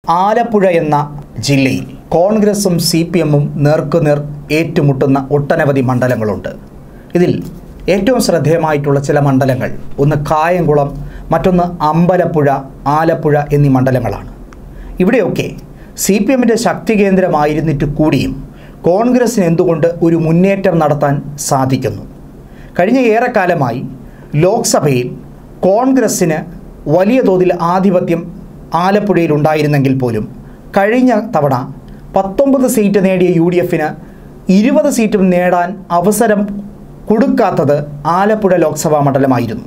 ആലപ്പുഴ എന്ന ജില്ലയിൽ കോൺഗ്രസും സി പി എമ്മും നേർക്കുനേർ ഏറ്റുമുട്ടുന്ന ഒട്ടനവധി മണ്ഡലങ്ങളുണ്ട് ഇതിൽ ഏറ്റവും ശ്രദ്ധേയമായിട്ടുള്ള ചില മണ്ഡലങ്ങൾ ഒന്ന് കായംകുളം മറ്റൊന്ന് അമ്പലപ്പുഴ ആലപ്പുഴ എന്നീ മണ്ഡലങ്ങളാണ് ഇവിടെയൊക്കെ സി പി എമ്മിൻ്റെ ശക്തി കേന്ദ്രമായിരുന്നിട്ട് കൂടിയും കോൺഗ്രസിന് എന്തുകൊണ്ട് ഒരു മുന്നേറ്റം നടത്താൻ സാധിക്കുന്നു കഴിഞ്ഞ ഏറെക്കാലമായി ലോക്സഭയിൽ കോൺഗ്രസ്സിന് വലിയ തോതിൽ ആധിപത്യം ആലപ്പുഴയിൽ ഉണ്ടായിരുന്നെങ്കിൽ പോലും കഴിഞ്ഞ തവണ പത്തൊമ്പത് സീറ്റ് നേടിയ യു ഡി എഫിന് ഇരുപത് സീറ്റും നേടാൻ അവസരം കൊടുക്കാത്തത് ആലപ്പുഴ ലോക്സഭാ മണ്ഡലമായിരുന്നു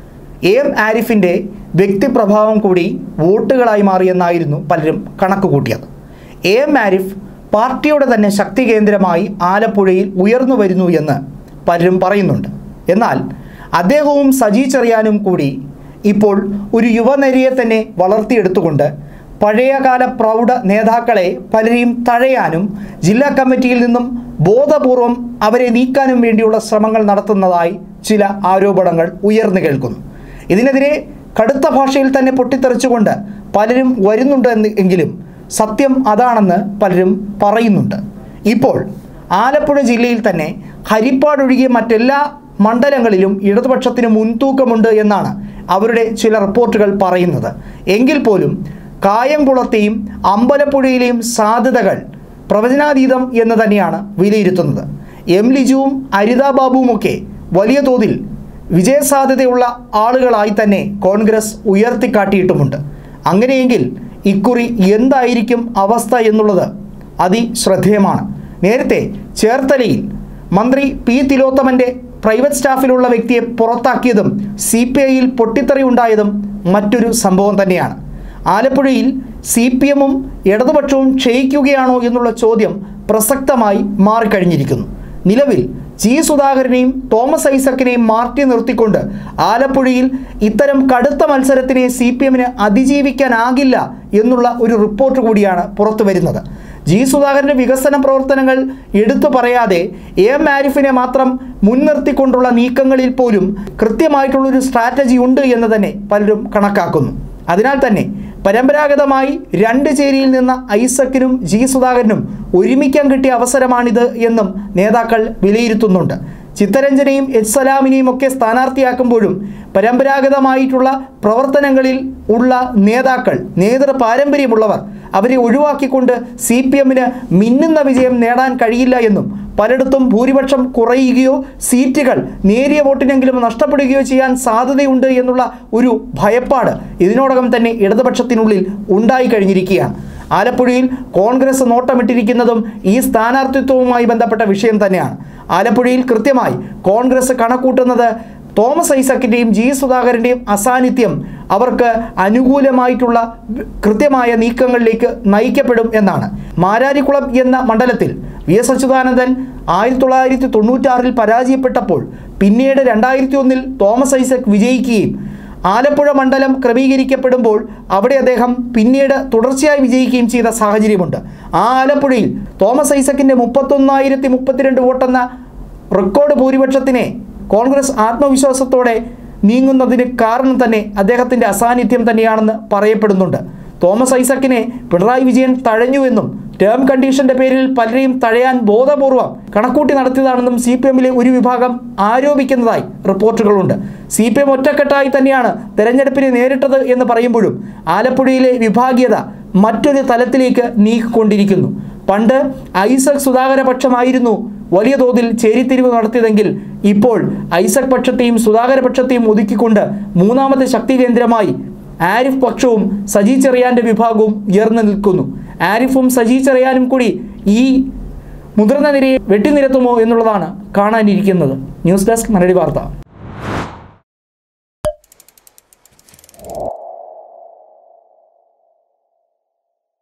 എ എം ആരിഫിൻ്റെ വ്യക്തിപ്രഭാവം കൂടി വോട്ടുകളായി മാറിയെന്നായിരുന്നു പലരും കണക്ക് കൂട്ടിയത് എ എം ആരിഫ് പാർട്ടിയുടെ തന്നെ ശക്തി കേന്ദ്രമായി ആലപ്പുഴയിൽ ഉയർന്നു വരുന്നു എന്ന് പലരും പറയുന്നുണ്ട് എന്നാൽ അദ്ദേഹവും സജി ചെറിയാനും കൂടി ഇപ്പോൾ ഒരു യുവനരിയെ തന്നെ വളർത്തിയെടുത്തുകൊണ്ട് പഴയകാല പ്രൗഢ നേതാക്കളെ പലരെയും തഴയാനും ജില്ലാ കമ്മിറ്റിയിൽ നിന്നും ബോധപൂർവം അവരെ നീക്കാനും വേണ്ടിയുള്ള ശ്രമങ്ങൾ നടത്തുന്നതായി ചില ആരോപണങ്ങൾ ഉയർന്നു കേൾക്കുന്നു ഇതിനെതിരെ കടുത്ത ഭാഷയിൽ തന്നെ പൊട്ടിത്തെറിച്ചുകൊണ്ട് പലരും വരുന്നുണ്ട് എന്ന് എങ്കിലും സത്യം അതാണെന്ന് പലരും പറയുന്നുണ്ട് ഇപ്പോൾ ആലപ്പുഴ ജില്ലയിൽ തന്നെ ഹരിപ്പാടൊഴികെ മറ്റെല്ലാ മണ്ഡലങ്ങളിലും ഇടതുപക്ഷത്തിന് മുൻതൂക്കമുണ്ട് എന്നാണ് അവരുടെ ചില റിപ്പോർട്ടുകൾ പറയുന്നത് എങ്കിൽ പോലും കായംകുളത്തെയും അമ്പലപ്പുഴയിലെയും സാധ്യതകൾ പ്രവചനാതീതം എന്ന് തന്നെയാണ് വിലയിരുത്തുന്നത് എം ലിജുവും അരിത ബാബുവുമൊക്കെ വലിയ തോതിൽ വിജയസാധ്യതയുള്ള ആളുകളായി തന്നെ കോൺഗ്രസ് ഉയർത്തിക്കാട്ടിയിട്ടുമുണ്ട് അങ്ങനെയെങ്കിൽ ഇക്കുറി എന്തായിരിക്കും അവസ്ഥ എന്നുള്ളത് അതിശ്രദ്ധേയമാണ് നേരത്തെ ചേർത്തലയിൽ മന്ത്രി പി തിലോത്തമൻ്റെ പ്രൈവറ്റ് സ്റ്റാഫിലുള്ള വ്യക്തിയെ പുറത്താക്കിയതും സി പി ഐയിൽ പൊട്ടിത്തെറി ഉണ്ടായതും മറ്റൊരു സംഭവം തന്നെയാണ് ആലപ്പുഴയിൽ സി പി എമ്മും ഇടതുപക്ഷവും ക്ഷയിക്കുകയാണോ എന്നുള്ള ചോദ്യം പ്രസക്തമായി മാറിക്കഴിഞ്ഞിരിക്കുന്നു നിലവിൽ ജി സുധാകരനെയും തോമസ് ഐസക്കിനെയും മാറ്റി നിർത്തിക്കൊണ്ട് ആലപ്പുഴയിൽ ഇത്തരം കടുത്ത മത്സരത്തിനെ സി പി എമ്മിന് അതിജീവിക്കാനാകില്ല എന്നുള്ള ഒരു റിപ്പോർട്ട് കൂടിയാണ് പുറത്തു വരുന്നത് ജി സുധാകരൻ്റെ വികസന പ്രവർത്തനങ്ങൾ എടുത്തു പറയാതെ എ എം ആരിഫിനെ മാത്രം മുൻനിർത്തിക്കൊണ്ടുള്ള നീക്കങ്ങളിൽ പോലും കൃത്യമായിട്ടുള്ളൊരു സ്ട്രാറ്റജി ഉണ്ട് എന്ന് തന്നെ പലരും കണക്കാക്കുന്നു അതിനാൽ തന്നെ പരമ്പരാഗതമായി രണ്ട് ചേരിയിൽ നിന്ന് ഐസക്കിനും ജി സുധാകരനും ഒരുമിക്കാൻ കിട്ടിയ അവസരമാണിത് എന്നും നേതാക്കൾ വിലയിരുത്തുന്നുണ്ട് ചിത്തരഞ്ജനെയും എച്ച് സലാമിനെയും ഒക്കെ സ്ഥാനാർത്ഥിയാക്കുമ്പോഴും പരമ്പരാഗതമായിട്ടുള്ള പ്രവർത്തനങ്ങളിൽ ഉള്ള നേതാക്കൾ നേതൃ പാരമ്പര്യമുള്ളവർ അവരെ ഒഴിവാക്കിക്കൊണ്ട് സി പി എമ്മിന് മിന്നുന്ന വിജയം നേടാൻ കഴിയില്ല എന്നും പലയിടത്തും ഭൂരിപക്ഷം കുറയുകയോ സീറ്റുകൾ നേരിയ വോട്ടിനെങ്കിലും നഷ്ടപ്പെടുകയോ ചെയ്യാൻ സാധ്യതയുണ്ട് എന്നുള്ള ഒരു ഭയപ്പാട് ഇതിനോടകം തന്നെ ഇടതുപക്ഷത്തിനുള്ളിൽ ഉണ്ടായി കഴിഞ്ഞിരിക്കുകയാണ് ആലപ്പുഴയിൽ കോൺഗ്രസ് നോട്ടമിട്ടിരിക്കുന്നതും ഈ സ്ഥാനാർത്ഥിത്വവുമായി ബന്ധപ്പെട്ട വിഷയം തന്നെയാണ് ആലപ്പുഴയിൽ കൃത്യമായി കോൺഗ്രസ് കണക്കൂട്ടുന്നത് തോമസ് ഐസക്കിൻ്റെയും ജി സുധാകരൻ്റെയും അസാന്നിധ്യം അവർക്ക് അനുകൂലമായിട്ടുള്ള കൃത്യമായ നീക്കങ്ങളിലേക്ക് നയിക്കപ്പെടും എന്നാണ് മാരാരിക്കുളം എന്ന മണ്ഡലത്തിൽ വി എസ് അച്യുതാനന്ദൻ ആയിരത്തി തൊള്ളായിരത്തി തൊണ്ണൂറ്റാറിൽ പരാജയപ്പെട്ടപ്പോൾ പിന്നീട് രണ്ടായിരത്തി ഒന്നിൽ തോമസ് ഐസക് വിജയിക്കുകയും ആലപ്പുഴ മണ്ഡലം ക്രമീകരിക്കപ്പെടുമ്പോൾ അവിടെ അദ്ദേഹം പിന്നീട് തുടർച്ചയായി വിജയിക്കുകയും ചെയ്ത സാഹചര്യമുണ്ട് ആ ആലപ്പുഴയിൽ തോമസ് ഐസക്കിൻ്റെ മുപ്പത്തൊന്നായിരത്തി മുപ്പത്തിരണ്ട് വോട്ടെന്ന റെക്കോർഡ് ഭൂരിപക്ഷത്തിനെ കോൺഗ്രസ് ആത്മവിശ്വാസത്തോടെ നീങ്ങുന്നതിന് കാരണം തന്നെ അദ്ദേഹത്തിൻ്റെ അസാന്നിധ്യം തന്നെയാണെന്ന് പറയപ്പെടുന്നുണ്ട് തോമസ് ഐസക്കിനെ പിണറായി വിജയൻ തഴഞ്ഞുവെന്നും ടേം കണ്ടീഷന്റെ പേരിൽ പലരെയും തഴയാൻ ബോധപൂർവം കണക്കൂട്ടി നടത്തിയതാണെന്നും സി പി എമ്മിലെ ഒരു വിഭാഗം ആരോപിക്കുന്നതായി റിപ്പോർട്ടുകളുണ്ട് സി പി എം ഒറ്റക്കെട്ടായി തന്നെയാണ് തെരഞ്ഞെടുപ്പിനെ നേരിട്ടത് എന്ന് പറയുമ്പോഴും ആലപ്പുഴയിലെ വിഭാഗീയത മറ്റൊരു തലത്തിലേക്ക് നീക്കിക്കൊണ്ടിരിക്കുന്നു പണ്ട് ഐസക് സുധാകര പക്ഷമായിരുന്നു വലിയ തോതിൽ ചേരിത്തിരിവ് നടത്തിയതെങ്കിൽ ഇപ്പോൾ ഐസക് പക്ഷത്തെയും സുധാകര പക്ഷത്തെയും ഒതുക്കിക്കൊണ്ട് മൂന്നാമത്തെ ശക്തി കേന്ദ്രമായി ആരിഫ് പക്ഷവും സജി ചെറിയാൻ്റെ വിഭാഗവും ഉയർന്നു നിൽക്കുന്നു ആരിഫും സജി ചെറിയാനും കൂടി ഈ മുതിർന്ന നിരയെ വെട്ടിനിരത്തുമോ എന്നുള്ളതാണ് കാണാനിരിക്കുന്നത് ന്യൂസ് ഡെസ്ക് മലയാളി വാർത്ത